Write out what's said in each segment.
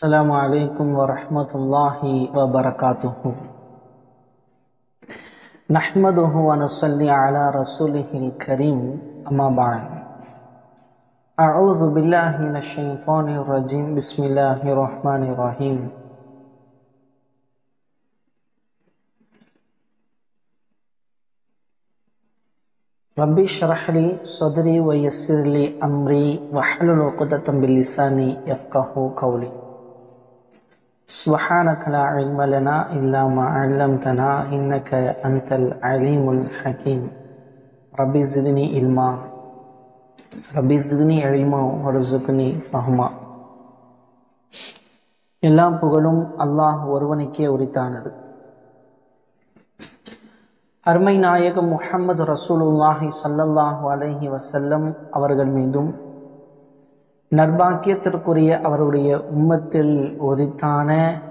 السلام عليكم ورحمة الله وبركاته نحمده ونصلي على رسوله الكريم أما بعد أعوذ بالله من الشيطان الرجيم بسم الله الرحمن الرحيم ربي اشرح لي صدري ويسر لي أمري واحلل عقدة من لساني يفقه قولي سبحانك لا علم لنا إلا ما علمتنا إنك أنت العليم الحكيم ربي زدني علما ربي زدني علما ورزقني فهما எல்லா புகழும் அல்லாஹ் ஒருவனுக்கே உரித்தானது அருமை நாயகம் முஹம்மது ரசூலுல்லாஹி ஸல்லல்லாஹு அலைஹி வஸல்லம் அவர்கள் மீதும் நர்பாக்கியத்திற்குரிய அவருடைய உம்மத்தில் உரித்தான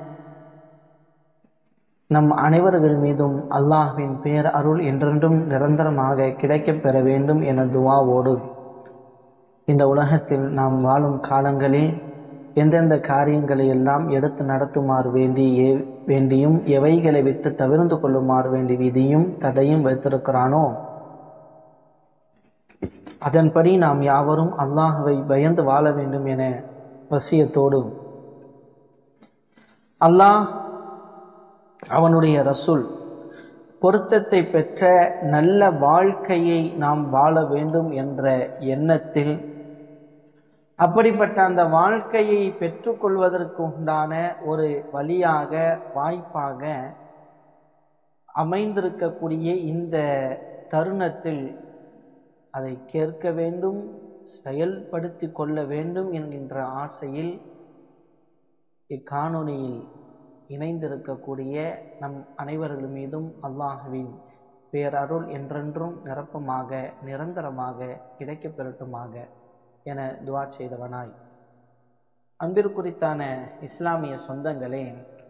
நம் அனைவர்கள் மீதும் அல்லாஹ்வின் பேர் அருள் என்றென்றும் நிரந்தரமாக கிடைக்கப் பெற வேண்டும் என துவாவோடு இந்த உலகத்தில் நாம் வாழும் காலங்களில் எந்தெந்த காரியங்களை எல்லாம் எடுத்து நடத்துமாறு வேண்டி ஏ வேண்டியும் எவைகளை விட்டு தவிர்ந்து கொள்ளுமாறு வேண்டி விதியும் தடையும் வைத்திருக்கிறானோ அதன்படி நாம் யாவரும் அல்லாஹுவை பயந்து வாழ வேண்டும் என வசியத்தோடு அல்லாஹ் அவனுடைய ரசூல் பொருத்தத்தை பெற்ற நல்ல வாழ்க்கையை நாம் வாழ வேண்டும் என்ற எண்ணத்தில் அப்படிப்பட்ட அந்த வாழ்க்கையை பெற்றுக்கொள்வதற்கு உண்டான ஒரு வழியாக வாய்ப்பாக அமைந்திருக்கக்கூடிய இந்த தருணத்தில் அதை கேட்க வேண்டும் செயல்படுத்தி கொள்ள வேண்டும் என்கின்ற ஆசையில் இக்காணொலியில் இணைந்திருக்கக்கூடிய நம் அனைவர்கள் மீதும் அல்லாஹுவின் பேரருள் என்றென்றும் நிரப்பமாக நிரந்தரமாக கிடைக்கப் பெறட்டுமாக என துவா செய்தவனாய் அன்பிற்குறித்தான இஸ்லாமிய சொந்தங்களே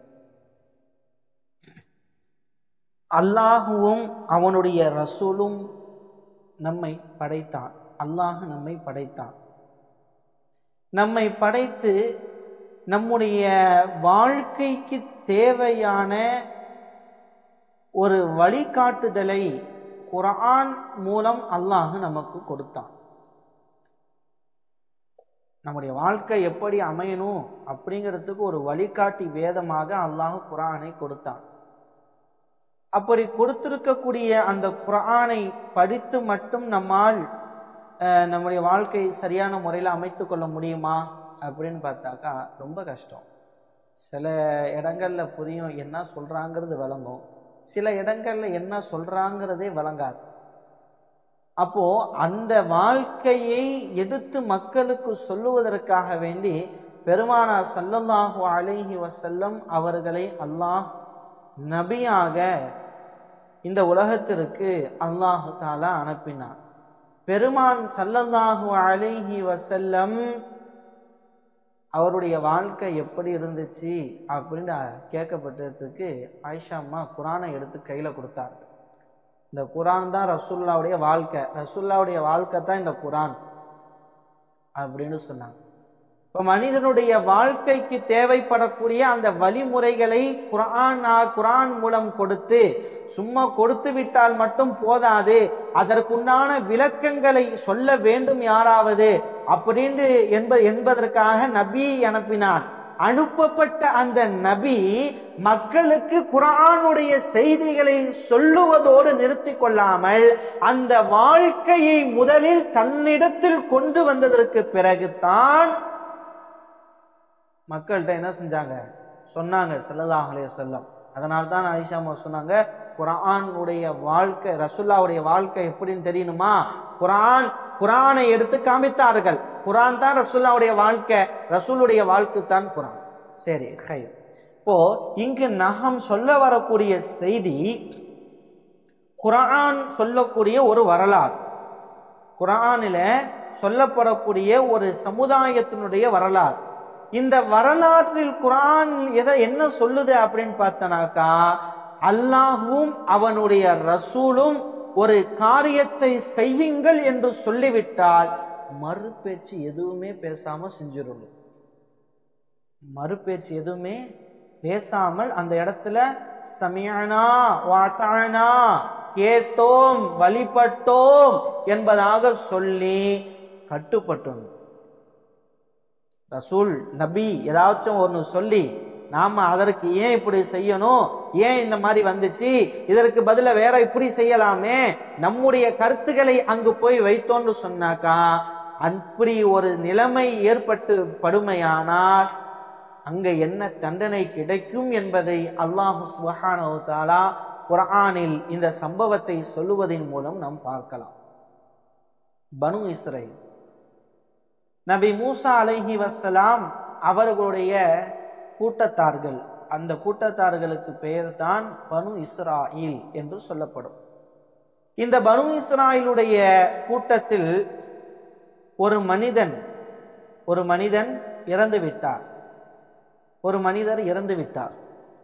அல்லாஹுவும் அவனுடைய ரசூலும் நம்மை படைத்தான் அல்லாஹ் நம்மை படைத்தான் நம்மை படைத்து நம்முடைய வாழ்க்கைக்கு தேவையான ஒரு வழிகாட்டுதலை குரான் மூலம் அல்லாஹ் நமக்கு கொடுத்தான் நம்முடைய வாழ்க்கை எப்படி அமையணும் அப்படிங்கிறதுக்கு ஒரு வழிகாட்டி வேதமாக அல்லாஹ் குரானை கொடுத்தான் அப்படி கொடுத்திருக்கக்கூடிய அந்த குரானை படித்து மட்டும் நம்மால் நம்முடைய வாழ்க்கை சரியான முறையில் அமைத்து கொள்ள முடியுமா அப்படின்னு பார்த்தாக்கா ரொம்ப கஷ்டம் சில இடங்கள்ல புரியும் என்ன சொல்றாங்கிறது விளங்கும் சில இடங்கள்ல என்ன சொல்றாங்கிறதே விளங்காது அப்போ அந்த வாழ்க்கையை எடுத்து மக்களுக்கு சொல்லுவதற்காக வேண்டி பெருமானா சல்லல்லாஹு அலைஹி வசல்லம் அவர்களை அல்லாஹ் நபியாக இந்த உலகத்திற்கு அல்லாஹு தாலா அனுப்பினான் பெருமான் சல்லல்லாஹு அலைஹி வசல்லம் அவருடைய வாழ்க்கை எப்படி இருந்துச்சு அப்படின்னு கேட்கப்பட்டதுக்கு ஆயிஷா அம்மா குரானை எடுத்து கையில் கொடுத்தார்கள் இந்த குரான் தான் ரசுல்லாவுடைய வாழ்க்கை ரசுல்லாவுடைய வாழ்க்கை தான் இந்த குரான் அப்படின்னு சொன்னாங்க இப்போ மனிதனுடைய வாழ்க்கைக்கு தேவைப்படக்கூடிய அந்த வழிமுறைகளை குரான் குரான் மூலம் கொடுத்து சும்மா கொடுத்து விட்டால் மட்டும் போதாது அதற்குண்டான விளக்கங்களை சொல்ல வேண்டும் யாராவது அப்படின்னு என்ப என்பதற்காக நபி அனுப்பினான் அனுப்பப்பட்ட அந்த நபி மக்களுக்கு குரானுடைய செய்திகளை சொல்லுவதோடு நிறுத்தி கொள்ளாமல் அந்த வாழ்க்கையை முதலில் தன்னிடத்தில் கொண்டு வந்ததற்கு பிறகுதான் மக்கள்கிட்ட என்ன செஞ்சாங்க சொன்னாங்க செல்லதாகலே செல்லம் அதனால தான் ஐஷாமா சொன்னாங்க குரானுடைய வாழ்க்கை ரசுல்லாவுடைய வாழ்க்கை எப்படின்னு தெரியணுமா குரான் குரானை எடுத்து காமித்தார்கள் குரான் தான் ரசுல்லாவுடைய வாழ்க்கை ரசூலுடைய வாழ்க்கை தான் குரான் சரி ஹை இப்போ இங்கு நகம் சொல்ல வரக்கூடிய செய்தி குரான் சொல்லக்கூடிய ஒரு வரலாறு குரானில சொல்லப்படக்கூடிய ஒரு சமுதாயத்தினுடைய வரலாறு இந்த வரலாற்றில் குரான் எதை என்ன சொல்லுது அப்படின்னு பார்த்தனாக்கா அல்லாஹும் அவனுடைய ரசூலும் ஒரு காரியத்தை செய்யுங்கள் என்று சொல்லிவிட்டால் மறு பேச்சு எதுவுமே பேசாம செஞ்சிடணும் மறுபேச்சு எதுவுமே பேசாமல் அந்த இடத்துல சமியனா வாத்தானா கேட்டோம் வழிபட்டோம் என்பதாக சொல்லி கட்டுப்பட்டணும் ரசூல் நபி ஏதாச்சும் ஒன்று சொல்லி நாம அதற்கு ஏன் இப்படி செய்யணும் ஏன் இந்த மாதிரி வந்துச்சு இதற்கு பதிலா வேற இப்படி செய்யலாமே நம்முடைய கருத்துக்களை அங்கு போய் வைத்தோன்னு சொன்னாக்கா அப்படி ஒரு நிலைமை ஏற்பட்டு படுமையானால் அங்க என்ன தண்டனை கிடைக்கும் என்பதை அல்லாஹு சுபஹானஹு தஆலா குர்ஆனில் இந்த சம்பவத்தை சொல்லுவதன் மூலம் நாம் பார்க்கலாம் பனு இஸ்ரேல் நபி மூசா அலைஹி வஸ்ஸலாம் அவர்களுடைய கூட்டத்தார்கள் அந்த கூட்டத்தார்களுக்கு பெயர் தான் பனு இஸ்ராயில் என்று சொல்லப்படும் இந்த பனு இஸ்ராயிலுடைய கூட்டத்தில் ஒரு மனிதன் ஒரு மனிதன் இறந்து விட்டார் ஒரு மனிதர் இறந்து விட்டார்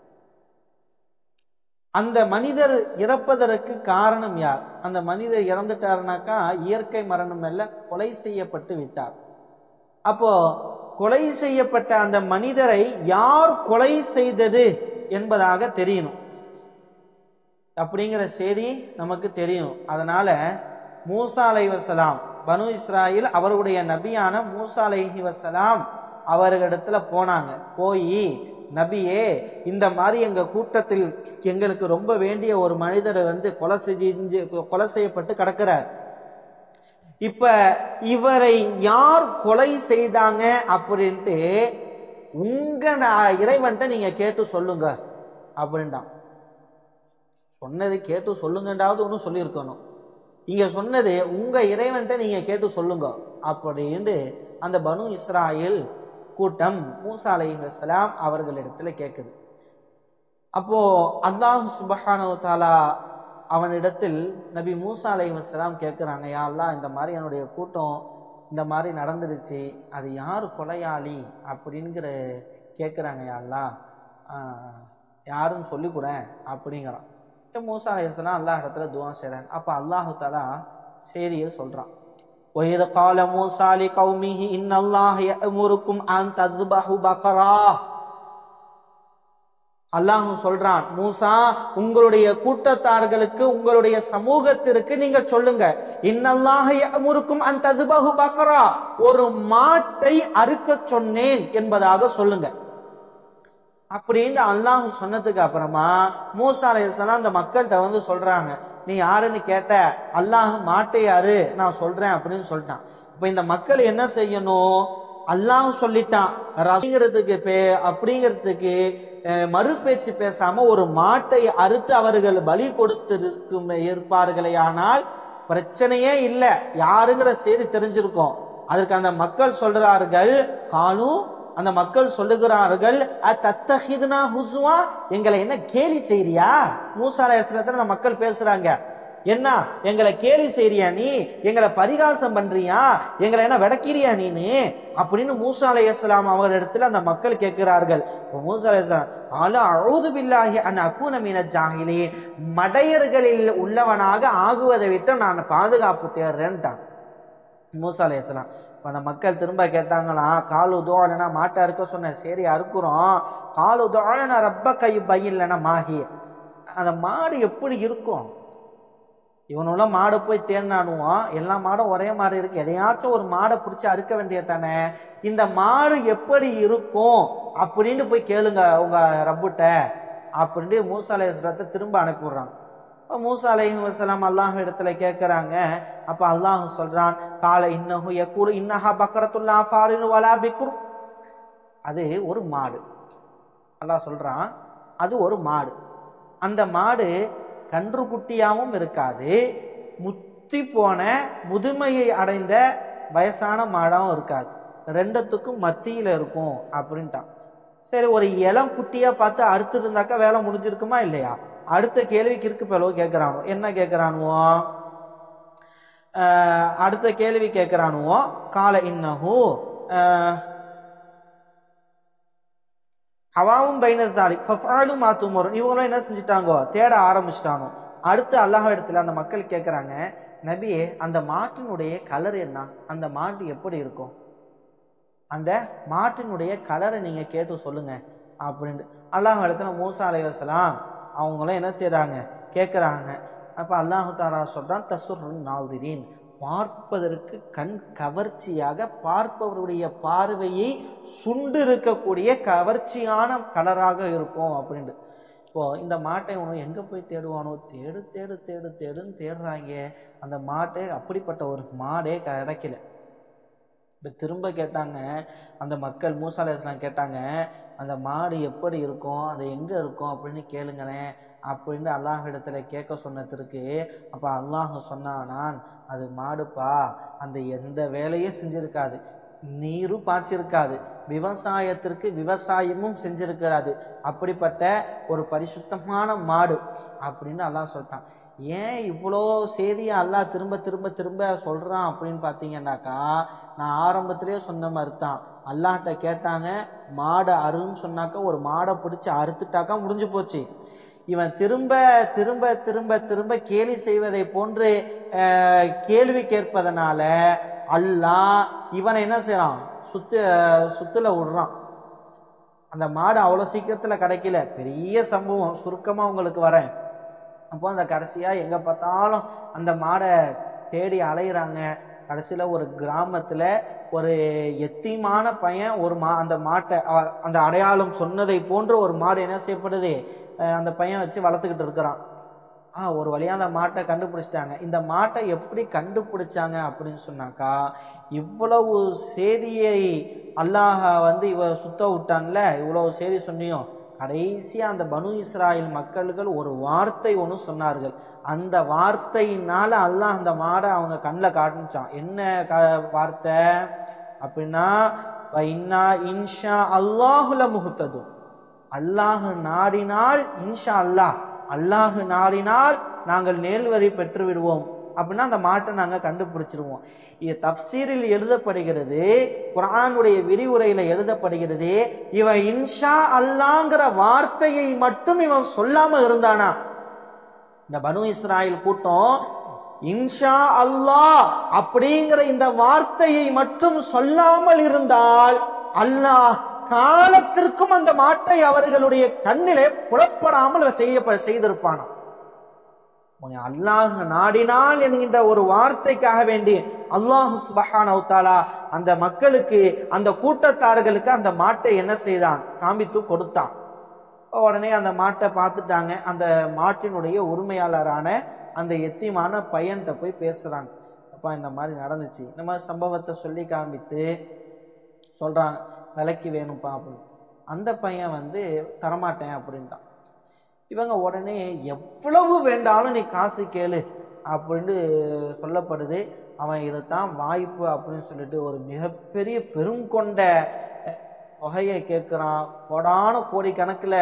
அந்த மனிதர் இறப்பதற்கு காரணம் யார் அந்த மனிதர் இறந்துட்டாருனாக்கா இயற்கை மரணம் அல்ல கொலை செய்யப்பட்டு விட்டார் அப்போ கொலை செய்யப்பட்ட அந்த மனிதரை யார் கொலை செய்தது என்பதாக தெரியணும் அப்படிங்கிற செய்தி நமக்கு தெரியும் அதனால மூசா அலை வசலாம் பனு இஸ்ராயில் அவருடைய நபியான மூசா அலைஹி வசலாம் அவர்களிடத்துல போனாங்க போய் நபியே இந்த மாதிரி எங்க கூட்டத்தில் எங்களுக்கு ரொம்ப வேண்டிய ஒரு மனிதரை வந்து கொலை செஞ்சு கொலை செய்யப்பட்டு கிடக்கிறார் இப்ப இவரை யார் கொலை செய்தாங்க அப்படின்ட்டு உங்க நா- இறைவன்ட்ட நீங்க கேட்டு சொல்லுங்க அப்படின்ட்டான் சொன்னது கேட்டு சொல்லுங்கன்றாவது ஒன்றும் சொல்லியிருக்கணும் இங்க சொன்னது உங்க இறைவன்ட்ட நீங்க கேட்டு சொல்லுங்க அப்படின்ட்டு அந்த பனு இஸ்ராயில் கூட்டம் மூசா அலைஹிஸ்ஸலாம் அவர்களிடத்துல கேட்குது அப்போ அல்லாஹ் சுபஹானஹு தஆலா அவனிடத்தில் நபி மூசா அலைஹிஸ்ஸலாம் கேட்குறாங்க யா அல்லாஹ் இந்த மாதிரி என்னுடைய கூட்டம் இந்த மாதிரி நடந்துருச்சு அது யார் கொலையாளி அப்படிங்கிற கேட்குறாங்க யா அல்லாஹ் ஆஹ், யாருன்னு சொல்லிக் கூட அப்படிங்கிறான் இப்ப மூசா அலைஹிஸ்ஸலாம் அல்லாஹ் இடத்துல துவா செய்கிறாங்க அப்போ அல்லாஹு தாலா செய்தியை சொல்கிறான் وإذ قال موسى لقومه إن الله يأمركم أن تذبحوا بقرة அல்லாஹ் சொல்றான் மூசா உங்களுடைய கூட்டத்தார்களுக்கு உங்களுடைய சமூகத்திற்கு நீங்க சொல்லுங்க இன்னல்லாஹ யஅமுருக்கும் அன் ததுபஹு பக்ரா ஒரு மாட்டை அறுக்க சொன்னேன் என்பதாக சொல்லுங்க அப்படின்னு அல்லாஹ் சொன்னதுக்கு அப்புறமா மூசா அலைஹிஸ்ஸலாம் அந்த மக்கள்கிட்ட வந்து சொல்றாங்க நீ யாருன்னு கேட்ட அல்லாஹ் மாட்டை யாரு நான் சொல்றேன் அப்படின்னு சொல்லிட்டான் இப்ப இந்த மக்கள் என்ன செய்யணும் அல்லாஹ் சொல்லிட்டான் ரசிக்கிறதுக்கு பே அப்படிங்கிறதுக்கு அஹ், மறுபேச்சு பேசாம ஒரு மாட்டை அறுத்து அவர்கள் பலி கொடுத்திருக்கும் இருப்பார்களே ஆனால் பிரச்சனையே இல்லை யாருங்கிற செய்தி தெரிஞ்சிருக்கும் அதற்கு அந்த மக்கள் சொல்றார்கள் காலு அந்த மக்கள் சொல்லுகிறார்கள் தத்தஹிதுனா ஹுசுவா எங்களை என்ன கேலி செய்றியா மூசால இடத்துல அந்த மக்கள் பேசுறாங்க என்ன எங்களை கேலி செய்றியா நீ எங்களை பரிகாசம் பண்றியா எங்களை என்ன விடக்கிறியா நீனு அப்படின்னு மூசா அலையாம் அவர் இடத்துல அந்த மக்கள் கேட்கிறார்கள் இப்ப மூசா அலையாம் கால அழுது பில்லாகி அன் அக்கூன மீன ஜாகிலி மடையர்களில் உள்ளவனாக ஆகுவதை விட்டு நான் பாதுகாப்பு தேடுறேன்ட்டான் மூசா அலையாம் இப்போ அந்த மக்கள் திரும்ப கேட்டாங்களாம் காலு தோழனா மாட்டை அறுக்க சொன்னேன் சரி அறுக்குறோம் காலு தோழனா ரப்ப கை பையில்லனா மாகி அந்த மாடு எப்படி இருக்கும் இவனுள்ள மாடு போய் தேடினானுவான் எல்லா மாடும் ஒரே மாதிரி இருக்கு எதையாச்சும் ஒரு மாடை பிடிச்சி அறுக்க வேண்டியது தானே இந்த மாடு எப்படி இருக்கும் அப்படின்னு போய் கேளுங்க உங்க ரப்புட்ட அப்படின்ட்டு மூசா அலையாத்தை திரும்ப அனுப்பி விடுறாங்க அப்ப மூசா அலைஹி வஸலாம் அல்லாஹ் இடத்துல கேட்குறாங்க அப்ப அல்லாஹ் சொல்றான் கால இன்னஹு யக்கூலு இன்னஹா பக்கரத்துல்லா ஃபாரின் வலா பிக்ரு அது ஒரு மாடு அல்லாஹ் சொல்றான் அது ஒரு மாடு அந்த மாடு கன்றுக்குட்டியாகவும் இருக்காது முத்தி போன முதுமையை அடைந்த வயசான மாடாகவும் இருக்காது ரெண்டத்துக்கும் மத்தியில் இருக்கும் அப்படின்ட்டான் சரி ஒரு இளம் குட்டியா பார்த்து அறுத்து இருந்தாக்கா வேலை முடிஞ்சிருக்குமா இல்லையா அடுத்த கேள்விக்கு இருக்கு பிளவு கேட்குறானோ என்ன கேட்குறானுவோ அடுத்த கேள்வி கேட்குறானுவோ கால இன்னஹு அவாவும் பைனதாலி ஃபஃபாலும் மாத்துமோரும் இவங்களும் என்ன செஞ்சிட்டாங்கோ தேட ஆரம்பிச்சிட்டானோ அடுத்து அல்லாஹ் இடத்துல அந்த மக்கள் கேட்குறாங்க நபியே அந்த மாட்டினுடைய கலர் என்ன அந்த மாட்டு எப்படி இருக்கும் அந்த மாட்டினுடைய கலரை நீங்க கேட்டு சொல்லுங்க அப்படின்ட்டு அல்லாஹ் இடத்துல மூசா அலைவசலாம் அவங்களும் என்ன செய்றாங்க கேட்குறாங்க அப்ப அல்லாஹு தாரா சொல்றான் தசுர் நாதிரீன் பார்ப்பதற்கு கண் கவர்ச்சியாக பார்ப்பவருடைய பார்வையை சுண்டு இருக்கக்கூடிய கவர்ச்சியான கலராக இருக்கும் அப்படின்ட்டு இப்போ இந்த மாட்டை உனக்கு எங்க போய் தேடுவானோ தேடு தேடு தேடு தேடுன்னு தேடுறாங்க அந்த மாட்டை அப்படிப்பட்ட ஒரு மாடே கிடைக்கல இப்போ திரும்ப கேட்டாங்க அந்த மக்கள் மூசா அலைஹிஸ்ஸலாம் கேட்டாங்க அந்த மாடு எப்படி இருக்கும் அது எங்கே இருக்கும் அப்படின்னு கேளுங்களேன் அப்படின்னு அல்லாஹ் இடத்துல கேட்க சொன்னதற்கு அப்போ அல்லாஹ் சொன்னானான் அது மாடுப்பா அந்த எந்த வேலையும் செஞ்சிருக்காது நீரும் பாய்ச்சிருக்காது விவசாயத்திற்கு விவசாயமும் செஞ்சிருக்காது அப்படிப்பட்ட ஒரு பரிசுத்தமான மாடு அப்படின்னு அல்லாஹ் சொல்லிட்டான் ஏன் இவ்வளோ செய்தியை அல்லாஹ் திரும்ப திரும்ப திரும்ப சொல்கிறான் அப்படின்னு பார்த்தீங்கன்னாக்கா நான் ஆரம்பத்திலேயே சொன்ன மாதிரி தான் அல்லாஹ்ட்ட கேட்டாங்க மாடை அருன்னு சொன்னாக்கா ஒரு மாடை பிடிச்சி அறுத்துட்டாக்கா முடிஞ்சு போச்சு இவன் திரும்ப திரும்ப திரும்ப திரும்ப கேலி செய்வதை போன்று அஹ், கேள்வி கேட்பதனால அல்லாஹ் இவனை என்ன செய்றான் சுத்து சுத்துல விடுறான் அந்த மாடு அவ்வளோ சீக்கிரத்தில் கிடைக்கல பெரிய சம்பவம் சுருக்கமாக உங்களுக்கு வரேன் அப்போ அந்த கடைசியாக எங்கே பார்த்தாலும் அந்த மாடை தேடி அலையிறாங்க கடைசியில் ஒரு கிராமத்தில் ஒரு எத்தியமான பையன் ஒரு மா அந்த மாட்டை அ- அந்த அடையாளம் சொன்னதை போன்று ஒரு மாடு என்ன செய்யப்படுது அஹ் அந்த பையன் வச்சு வளர்த்துக்கிட்டு இருக்கிறான் ஆ ஒரு வழியாக அந்த மாட்டை கண்டுபிடிச்சிட்டாங்க இந்த மாட்டை எப்படி கண்டுபிடிச்சாங்க அப்படின்னு சொன்னாக்கா இவ்வளவு செய்தியை அல்லாஹ் வந்து இவ சுத்த விட்டான்ல இவ்வளவு செய்தி சொன்னியும் கடைசியாக அந்த பனு இஸ்ராயல் மக்கள்கள் ஒரு வார்த்தை ஒன்று சொன்னார்கள் அந்த வார்த்தையினால அல்லாஹ் அந்த மாடை அவங்க கண்ணில் காட்டுச்சான் என்ன க வார்த்தை அப்படின்னா "வ இன்னா இன்ஷா அல்லாஹுல முகுத்ததும் அல்லாஹ் நாடினால் இன்ஷா அல்லாஹ் அல்லாஹ் நாடினால் நாங்கள் நேர்வரி பெற்று விடுவோம் அப்படின்னா அந்த மாட்டை நாங்கள் கண்டுபிடிச்சிருவோம் இது தப்சீரில் எழுதப்படுகிறது குர்ஆனுடைய விரிவுரையில எழுதப்படுகிறது இவன் இன்ஷா அல்லாங்கிற வார்த்தையை மட்டும் இவன் சொல்லாம இருந்தானா இந்த பனு இஸ்ராயல் கூட்டம் இன்ஷா அல்லாஹ் அப்படிங்கிற இந்த வார்த்தையை மட்டும் சொல்லாமல் இருந்தால் அல்லாஹ் காலத்திற்கும் அந்த மாட்டை அவர்களுடைய கண்ணிலே புலப்படாமல் செய்ய செய்திருப்பானா உன்னை அல்லாஹ் நாடினால் என்கின்ற ஒரு வார்த்தைக்காக வேண்டி அல்லாஹ் சுபஹானஹு தஆலா அந்த மக்களுக்கு அந்த கூட்டத்தார்களுக்கு அந்த மாட்டை என்ன செய்தான் காமித்து கொடுத்தான் உடனே அந்த மாட்டை பார்த்துட்டாங்க அந்த மாட்டினுடைய உரிமையாளரான அந்த எத்தியமான பையன்கிட்ட போய் பேசுறாங்க அப்பா இந்த மாதிரி நடந்துச்சு இந்த மாதிரி சம்பவத்தை சொல்லி காமித்து சொல்றாங்க விலைக்கு வேணும்ப்பா அப்படின்னு அந்த பையன் வந்து தரமாட்டேன் அப்படின்ட்டான் இவங்க உடனே எவ்வளவு வேண்டாலும் நீ காசு கேளு அப்படின்னு சொல்லப்படுது அவன் இதைத்தான் வாய்ப்பு அப்படின்னு சொல்லிட்டு ஒரு மிகப்பெரிய பெருங்கொண்ட அஹ், தொகையை கேட்குறான் கோடான கோடி கணக்கில்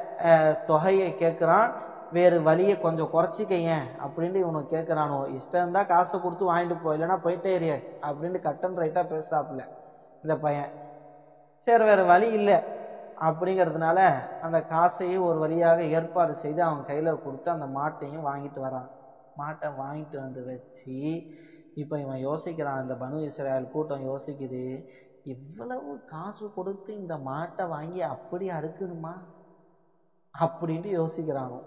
தொகையை கேட்குறான் வேறு வழியை கொஞ்சம் குறைச்சிக்கையேன் அப்படின்ட்டு இவனுக்கு கேட்குறானோ இஷ்டம் இருந்தால் காசை கொடுத்து வாங்கிட்டு போ இல்லைன்னா போயிட்டே இரு அப்படின்ட்டு கட்டன் ரைட்டாக பேசுகிறாப்புல இந்த பையன் சரி வேறு வழி இல்லை அப்படிங்கிறதுனால அந்த காசையும் ஒரு வழியாக ஏற்பாடு செய்து அவன் கையில் கொடுத்து அந்த மாட்டையும் வாங்கிட்டு வரான் மாட்டை வாங்கிட்டு வந்து வச்சு இப்போ இவன் யோசிக்கிறான் இந்த பனு இஸ்ராயல் கூட்டம் யோசிக்குது இவ்வளவு காசு கொடுத்து இந்த மாட்டை வாங்கி அப்படி அறுக்கணுமா அப்படின்ட்டு யோசிக்கிறானோ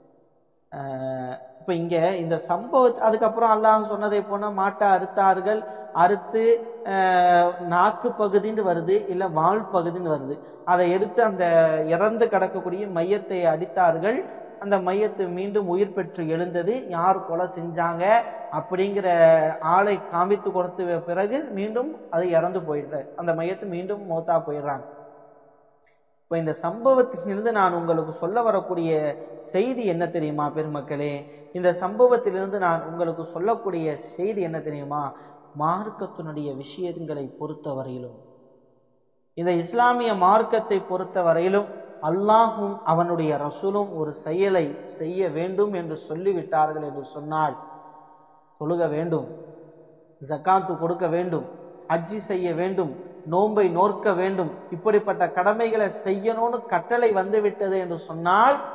இப்போ இங்கே இந்த சம்பவத்தை அதுக்கப்புறம் அல்லாஹ் சொன்னதை போன மாட்டை அறுத்தார்கள் அறுத்து ஆஹ், நாக்கு பகுதின்னு வருது இல்லை வால் பகுதின்னு வருது அதை எடுத்து அந்த இறந்து கிடக்கக்கூடிய மையத்தை அடித்தார்கள் அந்த மையத்து மீண்டும் உயிர் பெற்று எழுந்தது யார் கொலை செஞ்சாங்க அப்படிங்கிற ஆளை காமித்து கொடுத்த பிறகு மீண்டும் அது இறந்து போயிடுற அந்த மையத்து மீண்டும் மௌத்தா போயிடுறாங்க இப்போ இந்த சம்பவத்திலிருந்து நான் உங்களுக்கு சொல்ல வரக்கூடிய செய்தி என்ன தெரியுமா பெருமக்களே இந்த சம்பவத்திலிருந்து நான் உங்களுக்கு சொல்லக்கூடிய செய்தி என்ன தெரியுமா மார்க்கத்தினுடைய விஷயங்களை பொறுத்தவரையிலும் இந்த இஸ்லாமிய மார்க்கத்தை பொறுத்தவரையிலும் அல்லாஹும் அவனுடைய ரசூலும் ஒரு செயலை செய்ய வேண்டும் என்று சொல்லிவிட்டார்கள் என்று சொன்னால் தொழுக வேண்டும் ஜக்காத்து கொடுக்க வேண்டும் ஹஜ்ஜி செய்ய வேண்டும் நோன்பை நோற்க வேண்டும் இப்படிப்பட்ட கடமைகளை செய்யணும்னு கட்டளை வந்து விட்டது என்று சொன்னால்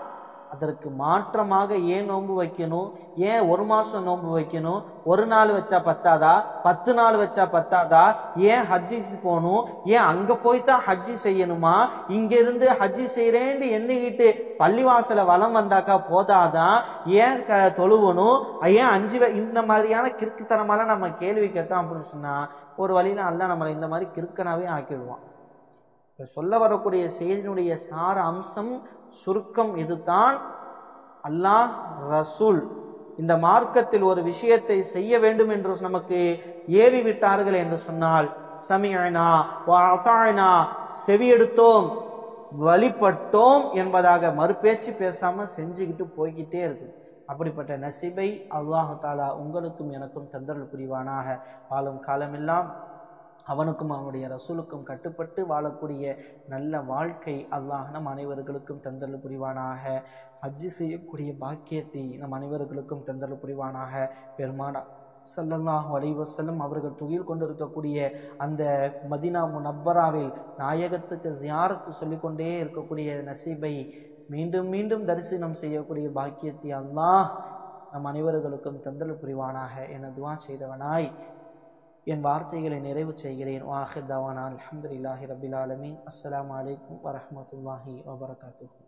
அதற்கு மாற்றமாக ஏன் நோன்பு வைக்கணும் ஏன் ஒரு மாசம் நோன்பு வைக்கணும் ஒரு நாள் வச்சா பத்தாதா பத்து நாள் வச்சா பத்தாதா ஏன் ஹஜ்ஜி போகணும் ஏன் அங்க போய் தான் ஹஜ்ஜி செய்யணுமா இங்க இருந்து ஹஜ்ஜி செய்யறேன்னு எண்ணிக்கிட்டு பள்ளிவாசல வலம் வந்தாக்கா போதாதான் ஏன் க தொழுவணும் ஏன் அஞ்சு வ- இந்த மாதிரியான கிறுக்குத்தனமால நம்ம கேள்வி கேட்டோம் அப்படின்னு சொன்னா ஒரு வழியில அல்ல நம்மளை இந்த மாதிரி கிறுக்கனாவே ஆக்கிடுவான் இப்ப சொல்ல வரக்கூடிய செய்தியினுடைய சார அம்சம் சுருக்கம் இதுதான் அல்லாஹ் ரசூல் இந்த மார்க்கத்தில் ஒரு விஷயத்தை செய்ய வேண்டும் என்று நமக்கு ஏவி விட்டார்கள் என்று சொன்னால் சமியனா வாத்தாயினா செவியெடுத்தோம் வழிபட்டோம் என்பதாக மறுபேச்சு பேசாம செஞ்சுக்கிட்டு போய்கிட்டே இருக்கு அப்படிப்பட்ட நசிபை அல்லாஹு தாலா உங்களுக்கும் எனக்கும் தந்தரல் புரிவானாக வாழும் காலமெல்லாம் அவனுக்கும் அவனுடைய ரசூலுக்கும் கட்டுப்பட்டு வாழக்கூடிய நல்ல வாழ்க்கை அல்லாஹ் நம் அனைவர்களுக்கும் தந்தரல் புரிவானாக ஹஜ்ஜி செய்யக்கூடிய பாக்கியத்தை நம் அனைவர்களுக்கும் தந்தரல் புரிவானாக பெருமானா ஸல்லல்லாஹு அலைஹி வஸல்லம் அவர்கள் துயில் கொண்டிருக்கக்கூடிய அந்த மதினா முனவ்வராவில் நாயகத்துக்கு ஜியாரத்து சொல்லிக்கொண்டே இருக்கக்கூடிய நசீபை மீண்டும் மீண்டும் தரிசனம் செய்யக்கூடிய பாக்கியத்தை அல்லாஹ் நம் அனைவர்களுக்கும் தந்தல் புரிவானாக என துவா செய்தவனாய் என் வார்த்தைகளை நிறைவு செய்கிறேன் வாஹிர் தவானா அல்ஹம்துலில்லாஹி ரபில் ஆலமீன் அஸ்ஸலாமு அலைக்கும் வரஹ்மத்துல்லாஹி வபரகாத்துஹு